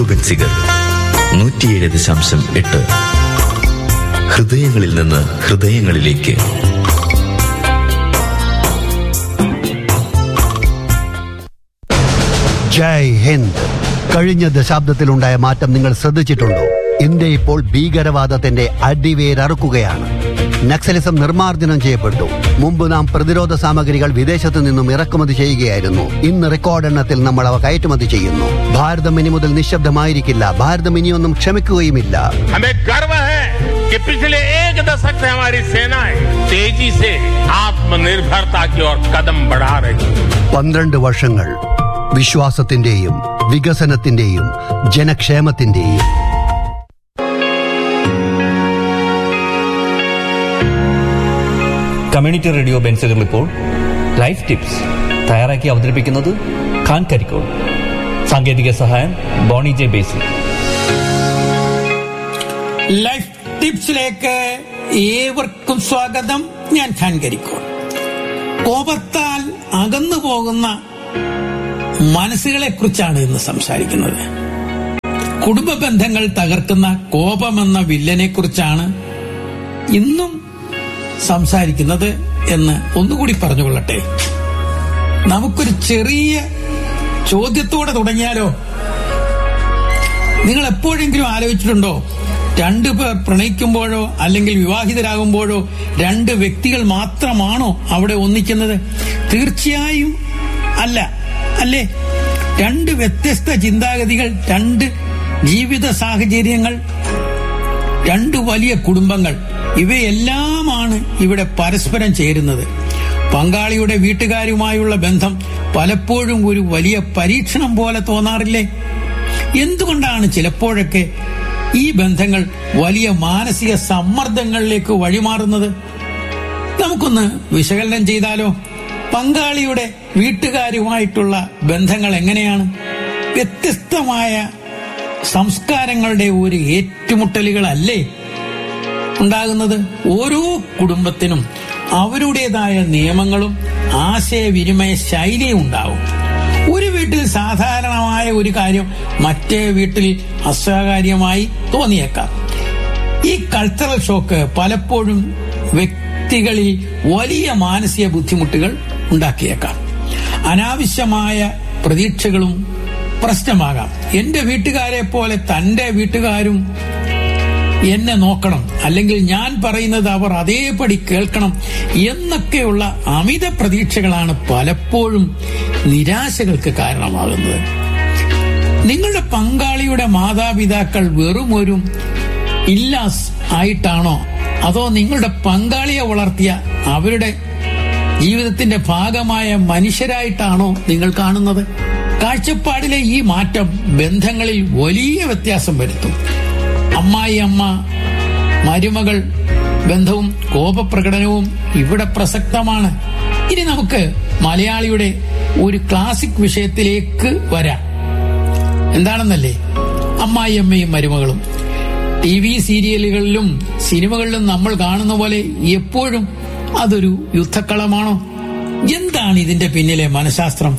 ബെൻസിഗർ നൂറ്റിയേഴ് ദശാംശം എട്ട് ഹൃദയങ്ങളിൽ നിന്ന് ഹൃദയങ്ങളിലേക്ക് ജയ് ഹിന്ദ് കഴിഞ്ഞ ദശാബ്ദത്തിലുണ്ടായ മാറ്റം നിങ്ങൾ ശ്രദ്ധിച്ചിട്ടുണ്ടോ ഇന്ത്യ ഇപ്പോൾ ഭീകരവാദത്തിന്റെ അടിവേരറുക്കുകയാണ് നക്സലിസം നിർമ്മാർജ്ജനം ചെയ്യപ്പെട്ടു മുമ്പ് നാം പ്രതിരോധ സാമഗ്രികൾ വിദേശത്തു നിന്നും ഇറക്കുമതി ചെയ്യുകയായിരുന്നു ഇന്ന് റെക്കോർഡ് എണ്ണത്തിൽ നമ്മൾ അവ കയറ്റുമതി ചെയ്യുന്നു ഭാരതം ഇനി മുതൽ നിശബ്ദമായിരിക്കില്ല ഭാരതം ഇനിയൊന്നും ക്ഷമിക്കുകയുമില്ല हमें गर्व है कि पिछले एक दशक से हमारी सेनाएं तेजी से आत्मनिर्भरता की ओर कदम बढ़ा रही है പന്ത്രണ്ട് വർഷങ്ങൾ വിശ്വാസത്തിന്റെയും വികസനത്തിന്റെയും ജനക്ഷേമത്തിന്റെയും കമ്മ്യൂണിറ്റി റേഡിയോ ബെൻസുകൾ ഇപ്പോൾ ലൈഫ് ടിപ്സ് തയ്യാറാക്കി അവതരിപ്പിക്കുന്നത് ഖാൻ കരിക്കോൾ സാങ്കേതിക സഹായം ബോണി ജെ ബേസി ലൈഫ് ടിപ്സിലേക്ക് ഏവർക്കും സ്വാഗതം ഞാൻ ഖാൻ കരിക്കോൾ കോപത്താൽ അകന്നു പോകുന്ന മനസ്സുകളെ കുറിച്ചാണ് ഇന്ന് സംസാരിക്കുന്നത് കുടുംബ ബന്ധങ്ങൾ തകർക്കുന്ന കോപമെന്ന വില്ലനെ കുറിച്ചാണ് ഇന്നും സംസാരിക്കുന്നത് എന്ന് ഒന്നുകൂടി പറഞ്ഞുകൊള്ളട്ടെ നമുക്കൊരു ചെറിയ ചോദ്യത്തോടെ തുടങ്ങിയാലോ നിങ്ങൾ എപ്പോഴെങ്കിലും ആലോചിച്ചിട്ടുണ്ടോ രണ്ടു പേർ പ്രണയിക്കുമ്പോഴോ അല്ലെങ്കിൽ വിവാഹിതരാകുമ്പോഴോ രണ്ട് വ്യക്തികൾ മാത്രമാണോ അവിടെ ഒന്നിക്കുന്നത് തീർച്ചയായും അല്ല അല്ലേ രണ്ട് വ്യത്യസ്ത ചിന്താഗതികൾ രണ്ട് ജീവിത സാഹചര്യങ്ങൾ രണ്ട് വലിയ കുടുംബങ്ങൾ ഇവയെല്ലാമാണ് ഇവിടെ പരസ്പരം ചേരുന്നത് പങ്കാളിയുടെ വീട്ടുകാരുമായുള്ള ബന്ധം പലപ്പോഴും ഒരു വലിയ പരീക്ഷണം പോലെ തോന്നാറില്ലേ എന്തുകൊണ്ടാണ് ചിലപ്പോഴൊക്കെ ഈ ബന്ധങ്ങൾ വലിയ മാനസിക സമ്മർദ്ദങ്ങളിലേക്ക് വഴിമാറുന്നത് നമുക്കൊന്ന് വിശകലനം ചെയ്താലോ പങ്കാളിയുടെ വീട്ടുകാരുമായിട്ടുള്ള ബന്ധങ്ങൾ എങ്ങനെയാണ് വ്യത്യസ്തമായ സംസ്കാരങ്ങളുടെ ഒരു ഏറ്റുമുട്ടലുകളല്ലേ ഉണ്ടാകുന്നത് ഓരോ കുടുംബത്തിനും അവരുടേതായ നിയമങ്ങളും ആശയവിനിമയ ശൈലിയും ഉണ്ടാവും ഒരു വീട്ടിൽ സാധാരണമായ ഒരു കാര്യം മറ്റേ വീട്ടിൽ അസ്വകാര്യമായി തോന്നിയേക്കാം ഈ കൾച്ചറൽ ഷോക്ക് പലപ്പോഴും വ്യക്തികളിൽ വലിയ മാനസിക ബുദ്ധിമുട്ടുകൾ ഉണ്ടാക്കിയേക്കാം അനാവശ്യമായ പ്രതീക്ഷകളും പ്രശ്നമാകാം എന്റെ വീട്ടുകാരെ പോലെ തന്റെ വീട്ടുകാരും എന്നെ നോക്കണം അല്ലെങ്കിൽ ഞാൻ പറയുന്നത് അവർ അതേപടി കേൾക്കണം എന്നൊക്കെയുള്ള അമിത പ്രതീക്ഷകളാണ് പലപ്പോഴും നിരാശകൾക്ക് കാരണമാകുന്നത് നിങ്ങളുടെ പങ്കാളിയുടെ മാതാപിതാക്കൾ വെറും ഒരു ഇല്ലാസ് ആയിട്ടാണോ അതോ നിങ്ങളുടെ പങ്കാളിയെ വളർത്തിയ അവരുടെ ജീവിതത്തിന്റെ ഭാഗമായ മനുഷ്യരായിട്ടാണോ നിങ്ങൾ കാണുന്നത് കാഴ്ചപ്പാടിലെ ഈ മാറ്റം ബന്ധങ്ങളിൽ വലിയ വ്യത്യാസം വരുത്തും അമ്മായി അമ്മ മരുമകൾ ബന്ധവും കോപപ്രകടനവും ഇവിടെ പ്രസക്തമാണ് ഇനി നമുക്ക് മലയാളിയുടെ ഒരു ക്ലാസിക് വിഷയത്തിലേക്ക് വരാം എന്താണെന്നല്ലേ അമ്മായി അമ്മയും മരുമകളും ടി വി സീരിയലുകളിലും സിനിമകളിലും നമ്മൾ കാണുന്ന പോലെ എപ്പോഴും അതൊരു യുദ്ധക്കളമാണോ എന്താണ് ഇതിന്റെ പിന്നിലെ മനഃശാസ്ത്രം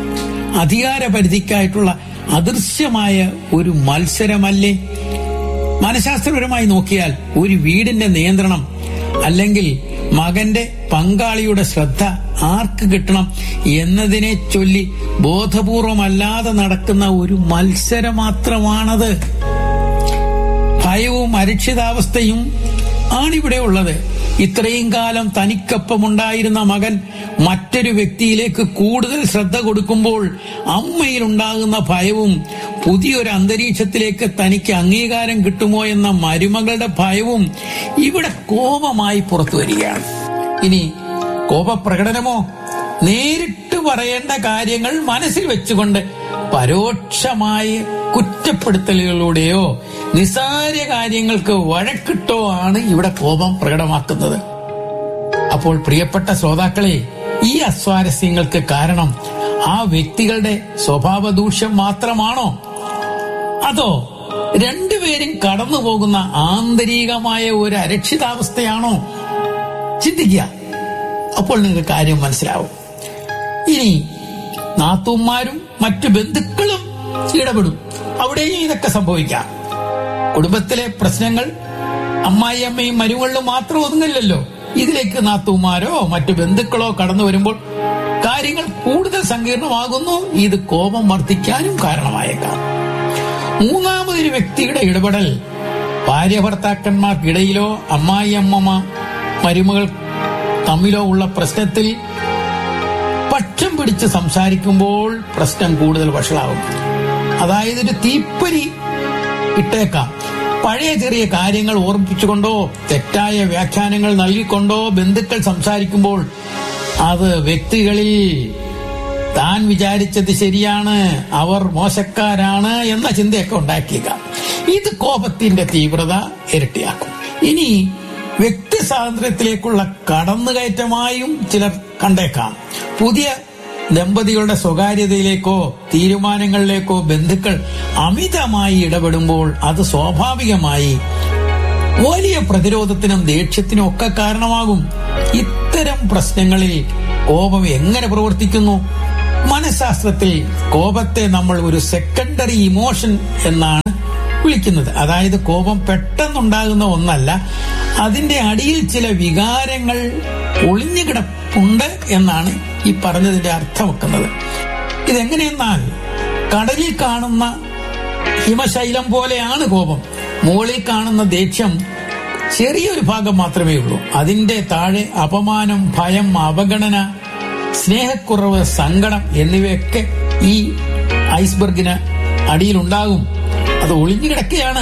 അധികാരപരിധിക്കായിട്ടുള്ള അദൃശ്യമായ ഒരു മത്സരമല്ലേ മനഃശാസ്ത്രപരമായി നോക്കിയാൽ ഒരു വീടിന്റെ നിയന്ത്രണം അല്ലെങ്കിൽ മകന്റെ പങ്കാളിയുടെ ശ്രദ്ധ ആർക്ക് കിട്ടണം എന്നതിനെ ചൊല്ലി ബോധപൂർവമല്ലാതെ നടക്കുന്ന ഒരു മത്സരം മാത്രമാണത് ഭയവും അരക്ഷിതാവസ്ഥയും ആണിവിടെ ഉള്ളത് ഇത്രയും കാലം തനിക്കൊപ്പമുണ്ടായിരുന്ന മകൻ മറ്റൊരു വ്യക്തിയിലേക്ക് കൂടുതൽ ശ്രദ്ധ കൊടുക്കുമ്പോൾ അമ്മയിൽ ഉണ്ടാകുന്ന ഭയവും പുതിയൊരു അന്തരീക്ഷത്തിലേക്ക് തനിക്ക് അംഗീകാരം കിട്ടുമോ എന്ന മരുമകളുടെ ഭയവും ഇവിടെ കോപമായി പുറത്തു വരികയാണ് ഇനി കോപപ്രകടനമോ നേരിട്ട് പറയേണ്ട കാര്യങ്ങൾ മനസ്സിൽ വെച്ചുകൊണ്ട് പരോക്ഷമായ കുറ്റപ്പെടുത്തലുകളിലൂടെയോ നിസാര കാര്യങ്ങൾക്ക് വഴക്കിട്ടോ ആണ് ഇവിടെ കോപം പ്രകടമാക്കുന്നത് അപ്പോൾ പ്രിയപ്പെട്ട ശ്രോതാക്കളെ ഈ അസ്വാരസ്യങ്ങൾക്ക് കാരണം ആ വ്യക്തികളുടെ സ്വഭാവ ദൂഷ്യം മാത്രമാണോ അതോ രണ്ടുപേരും കടന്നു പോകുന്ന ആന്തരികമായ ഒരു അരക്ഷിതാവസ്ഥയാണോ ചിന്തിക്കുക അപ്പോൾ നിങ്ങൾക്ക് കാര്യം മനസ്സിലാവും ഇനി നാത്തൂന്മാരും മറ്റു ബന്ധുക്കളും ഇടപെടും അവിടെയും ഇതൊക്കെ സംഭവിക്കാം കുടുംബത്തിലെ പ്രശ്നങ്ങൾ അമ്മായിയമ്മയും മരുമകളിലും മാത്രം ഒതുങ്ങില്ലല്ലോ ഇതിലേക്ക് നാത്തുമാരോ മറ്റു ബന്ധുക്കളോ കടന്നു വരുമ്പോൾ കാര്യങ്ങൾ കൂടുതൽ സങ്കീർണമാകുന്നു ഇത് കോപം വർദ്ധിക്കാനും കാരണമായേക്കാം മൂന്നാമതൊരു വ്യക്തിയുടെ ഇടപെടൽ ഭാര്യ ഭർത്താക്കന്മാർക്കിടയിലോ അമ്മായിയമ്മ മരുമകൾ തമ്മിലോ ഉള്ള പ്രശ്നത്തിൽ പക്ഷം പിടിച്ച് സംസാരിക്കുമ്പോൾ പ്രശ്നം കൂടുതൽ വഷളാവും അതായത് ഒരു തീപ്പൊരി ഇട്ടേക്കാം പഴയ ചെറിയ കാര്യങ്ങൾ ഓർമ്മിപ്പിച്ചുകൊണ്ടോ തെറ്റായ വ്യാഖ്യാനങ്ങൾ നൽകിക്കൊണ്ടോ ബന്ധുക്കൾ സംസാരിക്കുമ്പോൾ അത് വ്യക്തികളിൽ താൻ വിചാരിച്ചത് ശരിയാണ് അവർ മോശക്കാരാണ് എന്ന ചിന്തയൊക്കെ ഉണ്ടാക്കിയേക്കാം ഇത് കോപത്തിന്റെ തീവ്രത ഇരട്ടിയാക്കും ഇനി വ്യക്തി സ്വാതന്ത്ര്യത്തിലേക്കുള്ള കടന്നുകയറ്റമായും ചിലർ കണ്ടേക്കാം പുതിയ ദമ്പതികളുടെ സ്വകാര്യതയിലേക്കോ തീരുമാനങ്ങളിലേക്കോ ബന്ധുക്കൾ അമിതമായി ഇടപെടുമ്പോൾ അത് സ്വാഭാവികമായി വലിയ പ്രതിരോധത്തിനും ദേഷ്യത്തിനും ഒക്കെ കാരണമാകും ഇത്തരം പ്രശ്നങ്ങളിൽ കോപം എങ്ങനെ പ്രവർത്തിക്കുന്നു മനഃശാസ്ത്രത്തിൽ കോപത്തെ നമ്മൾ ഒരു സെക്കൻഡറി ഇമോഷൻ എന്നാണ് വിളിക്കുന്നത് അതായത് കോപം പെട്ടെന്നുണ്ടാകുന്ന ഒന്നല്ല അതിന്റെ അടിയിൽ ചില വികാരങ്ങൾ ഒളിഞ്ഞു കിടപ്പുണ്ട് എന്നാണ് ഈ പറഞ്ഞതിന്റെ അർത്ഥം വെക്കുന്നത് ഇതെങ്ങനെയെന്നാൽ കടലിൽ കാണുന്ന ഹിമശൈലം പോലെയാണ് കോപം മുകളിൽ കാണുന്ന ദേഷ്യം ചെറിയൊരു ഭാഗം മാത്രമേ ഉള്ളൂ അതിന്റെ താഴെ അപമാനം ഭയം അവഗണന സ്നേഹക്കുറവ് സങ്കടം എന്നിവയൊക്കെ ഈ ഐസ്ബർഗിന് അടിയിലുണ്ടാകും അത് ഒളിഞ്ഞു കിടക്കുകയാണ്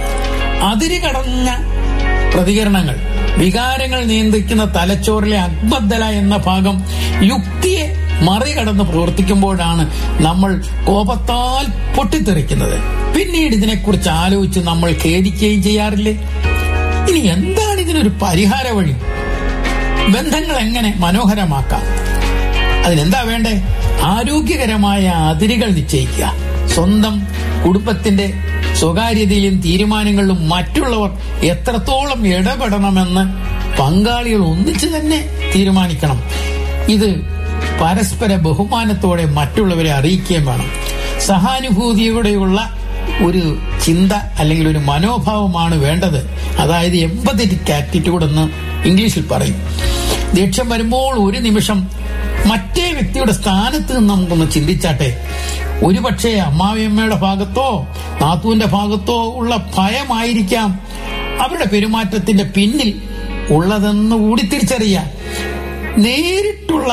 അതിര് കടഞ്ഞ പ്രതികരണങ്ങൾ വികാരങ്ങൾ നിയന്ത്രിക്കുന്ന തലച്ചോറിലെ അക്ബദ്ദല എന്ന ഭാഗം യുക്തിയെ മറികടന്ന് പ്രവർത്തിക്കുമ്പോഴാണ് നമ്മൾ കോപത്താൽ പൊട്ടിത്തെറിക്കുന്നത് പിന്നീട് ഇതിനെക്കുറിച്ച് ആലോചിച്ച് നമ്മൾ ഖേദിക്കുകയും ചെയ്യാറില്ലേ ഇനി എന്താണ് ഇതിനൊരു പരിഹാര വഴി ബന്ധങ്ങൾ എങ്ങനെ മനോഹരമാക്കാം അതിനെന്താ വേണ്ടേ ആരോഗ്യകരമായ അതിരുകൾ നിശ്ചയിക്കുക സ്വന്തം കുടുംബത്തിന്റെ സ്വകാര്യതയിലും തീരുമാനങ്ങളിലും മറ്റുള്ളവർ എത്രത്തോളം ഇടപെടണമെന്ന് പങ്കാളികൾ ഒന്നിച്ചു തന്നെ തീരുമാനിക്കണം ഇത് പരസ്പര ബഹുമാനത്തോടെ മറ്റുള്ളവരെ അറിയിക്കുകയും വേണം സഹാനുഭൂതിയോടെയുള്ള ഒരു ചിന്ത അല്ലെങ്കിൽ ഒരു മനോഭാവമാണ് വേണ്ടത് അതായത് എമ്പതറ്റിക് ആറ്റിറ്റ്യൂഡ് എന്ന് ഇംഗ്ലീഷിൽ പറയും ദേഷ്യം വരുമ്പോൾ ഒരു നിമിഷം മറ്റേ വ്യക്തിയുടെ സ്ഥാനത്ത് നിന്ന് നമുക്കൊന്ന് ചിന്തിച്ചാട്ടെ ഒരുപക്ഷെ അമ്മാവിയമ്മയുടെ ഭാഗത്തോ നാത്തുവിന്റെ ഭാഗത്തോ ഉള്ള ഭയമായിരിക്കാം അവരുടെ പെരുമാറ്റത്തിന്റെ പിന്നിൽ ഉള്ളതെന്ന് കൂടി തിരിച്ചറിയാം നേരിട്ടുള്ള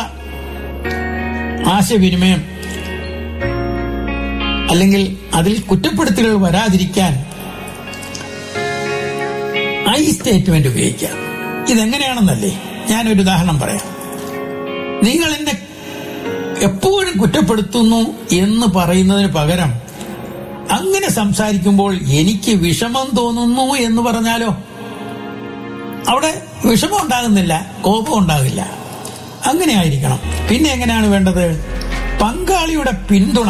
ആശയവിനിമയം അല്ലെങ്കിൽ അതിൽ കുറ്റപ്പെടുത്തലുകൾ വരാതിരിക്കാൻ ഐ സ്റ്റേറ്റ്മെന്റ് ഉപയോഗിക്കാം ഇതെങ്ങനെയാണെന്നല്ലേ ഞാനൊരു ഉദാഹരണം പറയാം നിങ്ങൾ എന്നെ എപ്പോഴും കുറ്റപ്പെടുത്തുന്നു എന്ന് പറയുന്നതിന് പകരം അങ്ങനെ സംസാരിക്കുമ്പോൾ എനിക്ക് വിഷമം തോന്നുന്നു എന്ന് പറഞ്ഞാലോ അവിടെ വിഷമം ഉണ്ടാകുന്നില്ല കോപം ഉണ്ടാകില്ല അങ്ങനെ ആയിരിക്കണം പിന്നെ എങ്ങനെയാണ് വേണ്ടത് പങ്കാളിയുടെ പിന്തുണ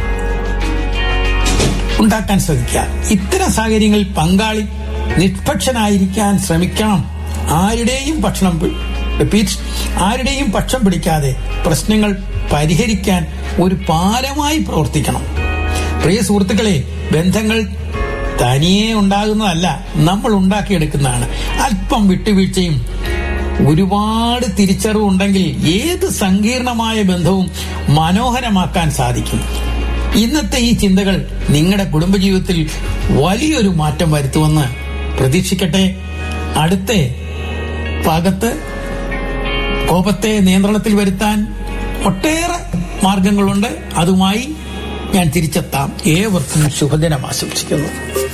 ഉണ്ടാക്കാൻ ശ്രമിക്കുക ഇത്തരം സാഹചര്യങ്ങളിൽ പങ്കാളി നിഷ്പക്ഷനായിരിക്കാൻ ശ്രമിക്കണം ആരുടെയും ഭക്ഷണം റിപ്പീറ്റ് ആരുടെയും പക്ഷം പിടിക്കാതെ പ്രശ്നങ്ങൾ പരിഹരിക്കാൻ ഒരു പാലമായി പ്രവർത്തിക്കണം പ്രിയ സുഹൃത്തുക്കളെ ബന്ധങ്ങൾ തനിയെ ഉണ്ടാകുന്നതല്ല നമ്മൾ ഉണ്ടാക്കിയെടുക്കുന്നതാണ് അല്പം വിട്ടുവീഴ്ചയും ഒരുപാട് തിരിച്ചറിവുണ്ടെങ്കിൽ ഏത് സങ്കീർണമായ ബന്ധവും മനോഹരമാക്കാൻ സാധിക്കും ഇന്നത്തെ ഈ ചിന്തകൾ നിങ്ങളുടെ കുടുംബജീവിതത്തിൽ വലിയൊരു മാറ്റം വരുത്തുമെന്ന് പ്രതീക്ഷിക്കട്ടെ അടുത്ത ഭാഗത്ത് കോപത്തെ നിയന്ത്രണത്തിൽ വരുത്താൻ ഒട്ടേറെ മാർഗങ്ങളുണ്ട് അതുമായി ഞാൻ തിരിച്ചെത്താം ഏവർക്കും ശുഭദിനം ആശംസിക്കുന്നു